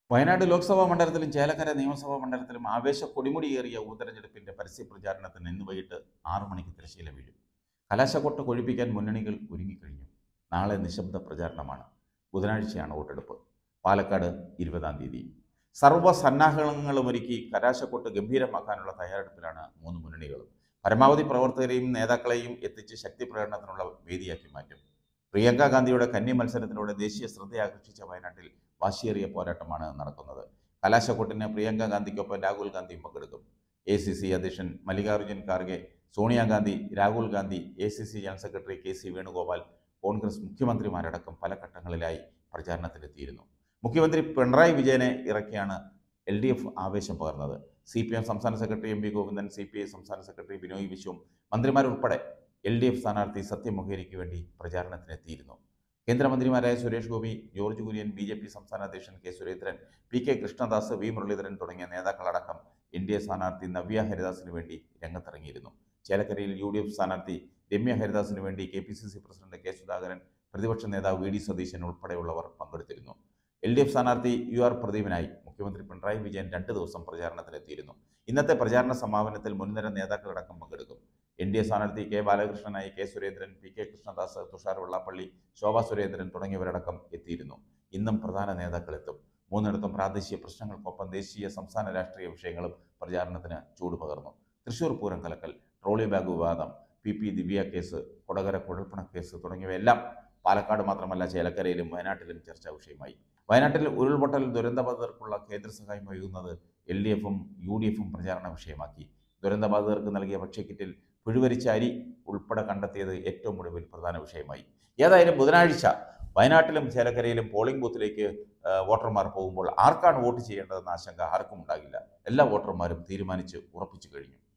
വയനാട് ലോക്സഭാ മണ്ഡലത്തിലും ചേലക്കര നിയമസഭാ മണ്ഡലത്തിലും ആവേശ കൊടിമുടിയേറിയ ഉപതെരഞ്ഞെടുപ്പിന്റെ പരസ്യ പ്രചാരണത്തിന് ഇന്ന് വൈകിട്ട് ആറു മണിക്ക് തിരശ്ശീല വീഴും കലാശക്കൊട്ട് കൊഴിപ്പിക്കാൻ മുന്നണികൾ ഒരുങ്ങിക്കഴിഞ്ഞു നാളെ നിശബ്ദ പ്രചാരണമാണ് ബുധനാഴ്ചയാണ് വോട്ടെടുപ്പ് പാലക്കാട് ഇരുപതാം തീയതി സർവ്വസന്നാഹങ്ങളും ഒരുക്കി കലാശക്കൊട്ട് ഗംഭീരമാക്കാനുള്ള തയ്യാറെടുപ്പിലാണ് മൂന്ന് മുന്നണികളും പരമാവധി പ്രവർത്തകരെയും നേതാക്കളെയും എത്തിച്ച് ശക്തി പ്രകടനത്തിനുള്ള വേദിയാക്കി മാറ്റും പ്രിയങ്ക ഗാന്ധിയുടെ കന്നി മത്സരത്തിലൂടെ ദേശീയ ശ്രദ്ധയാകർഷിച്ച വയനാട്ടിൽ വാശിയേറിയ പോരാട്ടമാണ് നടക്കുന്നത് കലാശക്കൊട്ടിന് പ്രിയങ്ക ഗാന്ധിക്കൊപ്പം രാഹുൽ ഗാന്ധിയും പങ്കെടുക്കും എ സി സി അധ്യക്ഷൻ Mallikarjun Kharge Sonia Gandhi Rahul Gandhi A C C general secretary K C Venugopal Congress മുഖ്യമന്ത്രിമാരടക്കം പല ഘട്ടങ്ങളിലായി പ്രചാരണത്തിലെത്തിയിരുന്നു മുഖ്യമന്ത്രി പിണറായി വിജയനെ ഇറക്കിയാണ് എൽ ഡി എഫ് ആവേശം പകർന്നത് സി പി എം സംസ്ഥാന secretary M V Govindan C P I സംസ്ഥാന സെക്രട്ടറി ബിനോയ് വിശ്വം മന്ത്രിമാരുൾപ്പെടെ എൽ ഡി എഫ് സ്ഥാനാർത്ഥി സത്യം മൊഹേരിക്ക് വേണ്ടി പ്രചാരണത്തിനെത്തിയിരുന്നു കേന്ദ്രമന്ത്രിമാരായ Suresh Gopi George Kurian B J P സംസ്ഥാന അധ്യക്ഷൻ K Surendran P K Krishnadas V Muraleedharan തുടങ്ങിയ നേതാക്കളടക്കം എൻ ഡി എ സ്ഥാനാർത്ഥി നവ്യ ഹരിദാസിന് വേണ്ടി രംഗത്തിറങ്ങിയിരുന്നു ചേലക്കരയിൽ യു ഡി എഫ് സ്ഥാനാർത്ഥി രമ്യ ഹരിദാസിന് വേണ്ടി K P C C president K Sudhakaran പ്രതിപക്ഷ നേതാവ് വി ഡി സതീശൻ ഉൾപ്പെടെയുള്ളവർ പങ്കെടുത്തിരുന്നു എൽ ഡി എഫ് സ്ഥാനാർത്ഥി യു ആർ പ്രദീപിനായി മുഖ്യമന്ത്രി പിണറായി വിജയൻ രണ്ട് ദിവസം പ്രചാരണത്തിനെത്തിയിരുന്നു ഇന്നത്തെ പ്രചാരണ സമാപനത്തിൽ മുൻനിര നേതാക്കളടക്കം പങ്കെടുക്കും എൻ ഡി എ സ്ഥാനാർത്ഥി കെ ബാലകൃഷ്ണനായി K Surendran P K Krishnadas Thushar Vellappally Shobha Surendran തുടങ്ങിയവരടക്കം എത്തിയിരുന്നു ഇന്നും പ്രധാന നേതാക്കൾ എത്തും മൂന്നിടത്തും പ്രാദേശിക പ്രശ്നങ്ങൾക്കൊപ്പം ദേശീയ സംസ്ഥാന രാഷ്ട്രീയ വിഷയങ്ങളും പ്രചാരണത്തിന് ചൂട് പകർന്നു തൃശൂർ പൂരം കലക്കൽ ട്രോളി ബാഗ് വിവാദം P P Divya case Kodakara കുഴൽപ്പണ കേസ് തുടങ്ങിയവയെല്ലാം പാലക്കാട് മാത്രമല്ല ചേലക്കരയിലും വയനാട്ടിലും ചർച്ചാ വിഷയമായി വയനാട്ടിൽ ഉരുൾപൊട്ടൽ ദുരന്തബാധിതർക്കുള്ള കേന്ദ്ര സഹായം വൈകുന്നത് എൽ ഡി എഫും യു ഡി എഫും പ്രചാരണ വിഷയമാക്കി ദുരന്തബാധിതർക്ക് നൽകിയ ഭക്ഷ്യക്കിറ്റിൽ പുഴുവരിച്ച അരി ഉൾപ്പെടെ കണ്ടെത്തിയത് ഏറ്റവും ഒടുവിൽ പ്രധാന വിഷയമായി ഏതായാലും ബുധനാഴ്ച വയനാട്ടിലും ചേലക്കരയിലും പോളിംഗ് ബൂത്തിലേക്ക് ആ, വോട്ടർമാർ പോകുമ്പോൾ ആർക്കാണ് വോട്ട് ചെയ്യേണ്ടതെന്ന ആശങ്ക ആർക്കും ഉണ്ടാകില്ല എല്ലാ വോട്ടർമാരും തീരുമാനിച്ച് ഉറപ്പിച്ചു കഴിഞ്ഞു